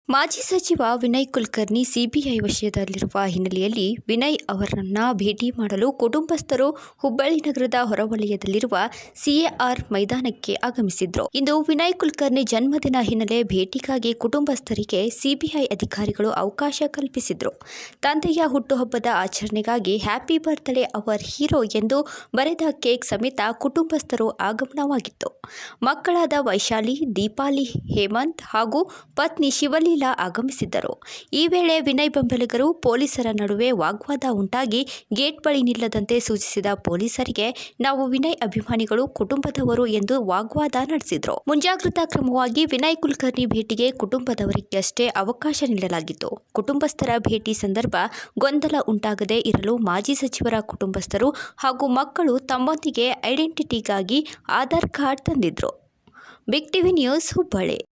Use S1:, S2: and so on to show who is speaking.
S1: ಮಾಜಿ ಸಚಿವ ವಿನಯ್ ಕುಲಕರ್ಣಿ ಸಿಬಿಐ ವಶದಲ್ಲಿರುವ ಹಿನ್ನೆಲೆಯಲ್ಲಿ ವಿನಯ್ ಅವರನ್ನ ಭೇಟಿ ಮಾಡಲು ಕುಟುಂಬಸ್ಥರು ಹುಬ್ಬಳ್ಳಿ ನಗರದ ಹೊರವಲಯದಲ್ಲಿರುವ ಸಿಎಆರ್ ಮೈದಾನಕ್ಕೆ ಆಗಮಿಸಿದ್ರು ಇಂದು ವಿನಯ್ ಕುಲಕರ್ಣಿ ಜನ್ಮದಿನ ಹಿನ್ನೆಲೆ ಭೇಟಿಗಾಗಿ ಕುಟುಂಬಸ್ಥರಿಗೆ ಸಿಬಿಐ ಅಧಿಕಾರಿಗಳು ಅವಕಾಶ ಕಲ್ಪಿಸಿದ್ರು ತಂದೆಯ ಹುಟ್ಟುಹಬ್ಬದ ಆಚರಣೆಗಾಗಿ ಹ್ಯಾಪಿ ಬರ್ತ್ಡೇ ಅವರ್ ಹೀರೋ ಎಂದು ಬರೆದ ಕೇಕ್ ಸಮೇತ ಕುಟುಂಬಸ್ಥರು ಆಗಮನವಾಗಿತ್ತು ಮಕ್ಕಳಾದ ವೈಶಾಲಿ ದೀಪಾಲಿ ಹೇಮಂತ್ ಹಾಗೂ ಪತ್ನಿ ಶಿವಲೀಲಾ ಆಗಮಿಸಿದ್ದರು ಈ ವೇಳೆ ವಿನಯ್ ಬೆಂಬಲಿಗರು ಪೊಲೀಸರ ನಡುವೆ ವಾಗ್ವಾದ ಉಂಟಾಗಿ ಗೇಟ್ ಬಳಿ ನಿಲ್ಲದಂತೆ ಸೂಚಿಸಿದ ಪೊಲೀಸರಿಗೆ ನಾವು ವಿನಯ್ ಅಭಿಮಾನಿಗಳು ಕುಟುಂಬದವರು ಎಂದು ವಾಗ್ವಾದ ನಡೆಸಿದ್ರು ಮುಂಜಾಗ್ರತಾ ಕ್ರಮವಾಗಿ ವಿನಯ್ ಕುಲಕರ್ಣಿ ಭೇಟಿಗೆ ಕುಟುಂಬದವರಿಗಷ್ಟೇ ಅವಕಾಶ ನೀಡಲಾಗಿತ್ತು ಕುಟುಂಬಸ್ಥರ ಭೇಟಿ ಸಂದರ್ಭ ಗೊಂದಲ ಉಂಟಾಗದೇ ಇರಲು ಮಾಜಿ ಸಚಿವರ ಕುಟುಂಬಸ್ಥರು ಹಾಗೂ ಮಕ್ಕಳು ತಮ್ಮೊಂದಿಗೆ ಐಡೆಂಟಿಟಿಗಾಗಿ ಆಧಾರ್ ಕಾರ್ಡ್ ತಂದಿದ್ರು ಬಿಗ್ ಟಿವಿ ನ್ಯೂಸ್ ಹುಬ್ಬಳ್ಳಿ